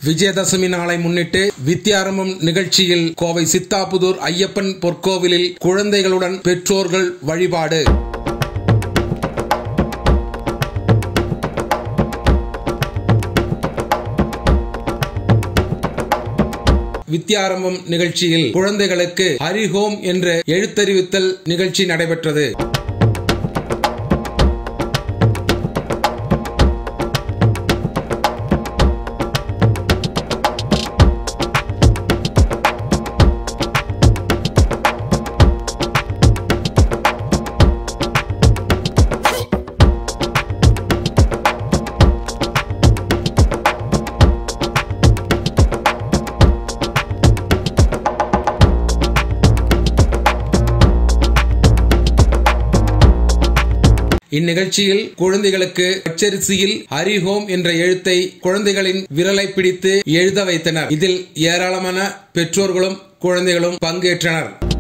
விஜயதசமி நாளை முன்னிட்டு வித்யாரம்பம் நிகழ்ச்சியில் கோவை சித்தாபுதூர் ஐயப்பன் பொற்கோவிலில் குழந்தைகளுடன் பெற்றோர்கள் வழிபாடு வித்யாரம்பம் நிகழ்ச்சியில் குழந்தைகளுக்கு ஹரிஹோம் என்ற எழுத்தறிவித்தல் நிகழ்ச்சி நடைபெற்றது இந்நிகழ்ச்சியில் குழந்தைகளுக்கு பச்சரிசியில் ஹரிஹோம் என்ற எழுத்தை குழந்தைகளின் விரலை பிடித்து எழுத வைத்தனர் இதில் ஏராளமான பெற்றோர்களும் குழந்தைகளும் பங்கேற்றனர்